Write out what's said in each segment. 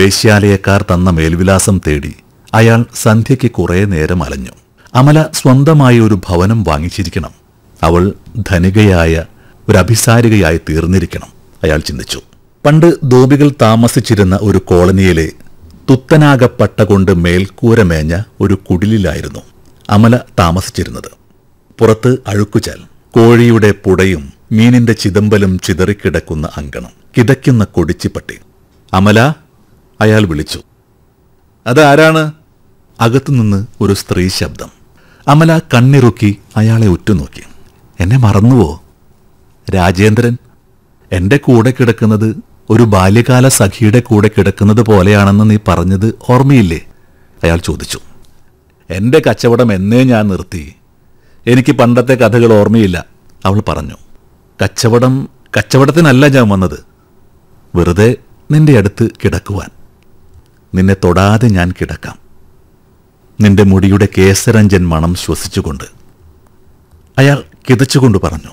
വേശ്യാലയക്കാർ തന്ന മേൽവിലാസം തേടി അയാൾ സന്ധ്യയ്ക്ക് കുറേ നേരം അലഞ്ഞു അമല സ്വന്തമായി ഒരു ഭവനം വാങ്ങിച്ചിരിക്കണം അവൾ ധനികയായ ഒരു അഭിസാരികയായി തീർന്നിരിക്കണം അയാൾ ചിന്തിച്ചു പണ്ട് ധോബികൾ താമസിച്ചിരുന്ന ഒരു കോളനിയിലെ തുത്തനാകപ്പട്ട കൊണ്ട് മേൽക്കൂര മേഞ്ഞ ഒരു കുടിലിലായിരുന്നു അമല താമസിച്ചിരുന്നത് പുറത്ത് അഴുക്കുചാൽ കോഴിയുടെ പുടയും മീനിന്റെ ചിതമ്പലും ചിതറിക്കിടക്കുന്ന അങ്കണം കിതയ്ക്കുന്ന കൊടിച്ചിപ്പട്ടി അമല അയാൾ വിളിച്ചു അതാരാണ് അകത്തുനിന്ന് ഒരു സ്ത്രീ ശബ്ദം അമല കണ്ണിറുക്കി അയാളെ ഉറ്റുനോക്കി എന്നെ മറന്നുവോ രാജേന്ദ്രൻ എന്റെ കൂടെ കിടക്കുന്നത് ഒരു ബാല്യകാല സഖിയുടെ കൂടെ കിടക്കുന്നത് പോലെയാണെന്ന് നീ പറഞ്ഞത് ഓർമ്മയില്ലേ അയാൾ ചോദിച്ചു എന്റെ കച്ചവടം എന്നേ ഞാൻ നിർത്തി എനിക്ക് പണ്ടത്തെ കഥകൾ ഓർമ്മയില്ല അവൾ പറഞ്ഞു കച്ചവടം കച്ചവടത്തിനല്ല ഞാൻ വന്നത് വെറുതെ നിന്റെ അടുത്ത് കിടക്കുവാൻ നിന്നെ തൊടാതെ ഞാൻ കിടക്കാം നിന്റെ മുടിയുടെ കേസരഞ്ജൻ മണം ശ്വസിച്ചുകൊണ്ട് അയാൾ കിതച്ചുകൊണ്ട് പറഞ്ഞു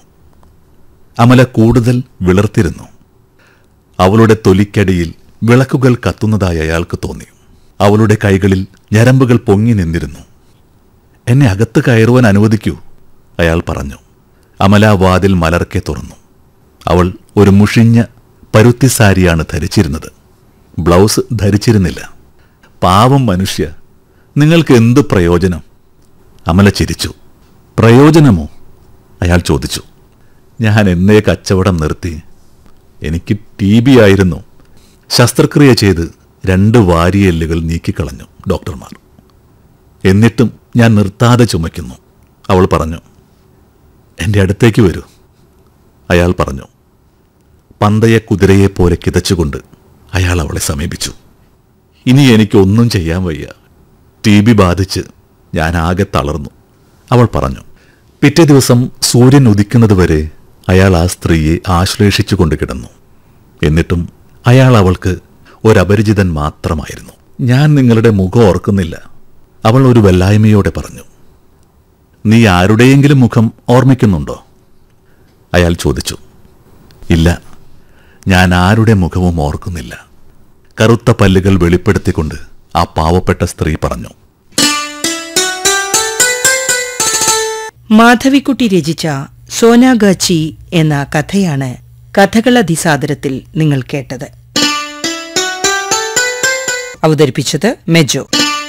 അമല കൂടുതൽ വിളർത്തിരുന്നു അവളുടെ തൊലിക്കടിയിൽ വിളക്കുകൾ കത്തുന്നതായി അയാൾക്ക് തോന്നി അവളുടെ കൈകളിൽ ഞരമ്പുകൾ പൊങ്ങി നിന്നിരുന്നു എന്നെ അകത്ത് കയറുവാൻ അനുവദിക്കൂ അയാൾ പറഞ്ഞു അമല വാതിൽ മലർക്കെ തുറന്നു അവൾ ഒരു മുഷിഞ്ഞ പരുത്തി സാരിയാണ് ധരിച്ചിരുന്നത് ബ്ലൗസ് ധരിച്ചിരുന്നില്ല പാവം മനുഷ്യ നിങ്ങൾക്ക് എന്ത് പ്രയോജനം അമല ചിരിച്ചു പ്രയോജനമോ അയാൾ ചോദിച്ചു ഞാൻ എന്നേ കച്ചവടം നിർത്തി എനിക്ക് ടി ബി ആയിരുന്നു ശസ്ത്രക്രിയ ചെയ്ത് രണ്ട് വാരിയെല്ലുകൾ നീക്കിക്കളഞ്ഞു ഡോക്ടർമാർ എന്നിട്ടും ഞാൻ നിർത്താതെ ചുമയ്ക്കുന്നു അവൾ പറഞ്ഞു എൻ്റെ അടുത്തേക്ക് വരൂ അയാൾ പറഞ്ഞു പന്തയ കുതിരയെപ്പോലെ കിതച്ചുകൊണ്ട് അയാൾ അവളെ സമീപിച്ചു ഇനി എനിക്കൊന്നും ചെയ്യാൻ വയ്യ ടി ബി ബാധിച്ച് ഞാൻ ആകെ തളർന്നു അവൾ പറഞ്ഞു പിറ്റേ ദിവസം സൂര്യൻ ഉദിക്കുന്നതുവരെ അയാൾ ആ സ്ത്രീയെ ആശ്ലേഷിച്ചുകൊണ്ട് കിടന്നു എന്നിട്ടും അയാൾ അവൾക്ക് ഒരപരിചിതൻ മാത്രമായിരുന്നു ഞാൻ നിങ്ങളുടെ മുഖം ഓർക്കുന്നില്ല അവൾ ഒരു വല്ലായ്മയോടെ പറഞ്ഞു നീ ആരുടെയെങ്കിലും മുഖം ഓർമ്മിക്കുന്നുണ്ടോ അയാൾ ചോദിച്ചു ഇല്ല ഞാൻ ആരുടെ മുഖവും ഓർക്കുന്നില്ല കറുത്ത പല്ലുകൾ വെളിപ്പെടുത്തിക്കൊണ്ട് ആ പാവപ്പെട്ട സ്ത്രീ പറഞ്ഞു മാധവിക്കുട്ടി രചിച്ച സോനാഗാച്ചി എന്ന കഥയാണ് കഥകളതിസാദരത്തിൽ നിങ്ങൾ കേട്ടത് അവതരിപ്പിച്ചത് മെജോ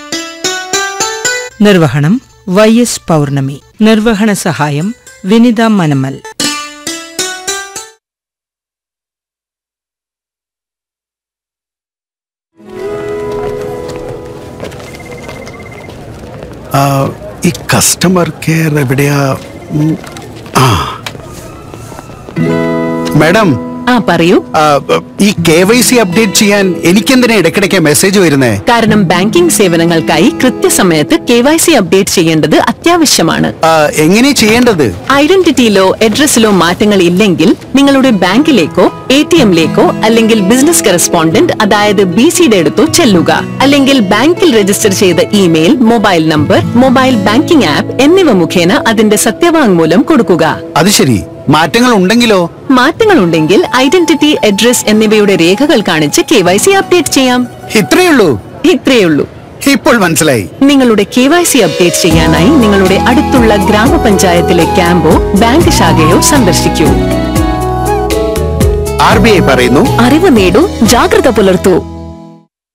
നിർവഹണം വൈ എസ് പൗർണമി നിർവഹണ സഹായം വിനിത മനമൽ ആ, ഈ കസ്റ്റമർ കെയർ എവിടെയാ ഉം, ആ മാഡം ആ പറയൂ ആ, ഈ കെ വൈ സി അപ്ഡേറ്റ് ചെയ്യാൻ എനിക്കെന്തിനാ ഇടയ്ക്കിടയ്ക്ക് മെസ്സേജ് വരുന്നേ കാരണം ബാങ്കിംഗ് സേവനങ്ങൾക്കായി കൃത്യസമയത്ത് കെ വൈ സി അപ്ഡേറ്റ് ചെയ്യേണ്ടത് അത്യാവശ്യമാണ് ആ, എങ്ങനെ ചെയ്യേണ്ടത് ഐഡന്റിറ്റിയിലോ അഡ്രസ്സിലോ മാറ്റങ്ങൾ ഇല്ലെങ്കിൽ നിങ്ങളുടെ ബാങ്കിലേക്കോ എ ടി എമ്മിലേക്കോ അല്ലെങ്കിൽ ബിസിനസ് കറസ്പോണ്ടന്റ് അതായത് ബി സിയുടെ അടുത്തോ ചെല്ലുക അല്ലെങ്കിൽ ബാങ്കിൽ രജിസ്റ്റർ ചെയ്ത email mobile number mobile banking app എന്നിവ മുഖേന അതിന്റെ സത്യവാങ്മൂലം കൊടുക്കുക അത് ശരി മാറ്റങ്ങൾ ഉണ്ടെങ്കിലോ മാറ്റങ്ങൾ ഉണ്ടെങ്കിൽ ഐഡന്റിറ്റി അഡ്രസ് എന്നിവയുടെ രേഖകൾ കാണിച്ച് കെ വൈ സി അപ്ഡേറ്റ് ചെയ്യാം ഇത്രയുള്ളൂ ഇത്രയുള്ളൂ ഇപ്പോൾ മനസ്സിലായി നിങ്ങളുടെ കെ വൈ സി അപ്ഡേറ്റ് ചെയ്യാനായി നിങ്ങളുടെ അടുത്തുള്ള ഗ്രാമപഞ്ചായത്തിലെ ക്യാമ്പോ ബാങ്ക് ശാഖയോ സന്ദർശിക്കൂ ആർ ബി ഐ പറയുന്നു അറിവ് നേടൂ ജാഗ്രത പുലർത്തൂ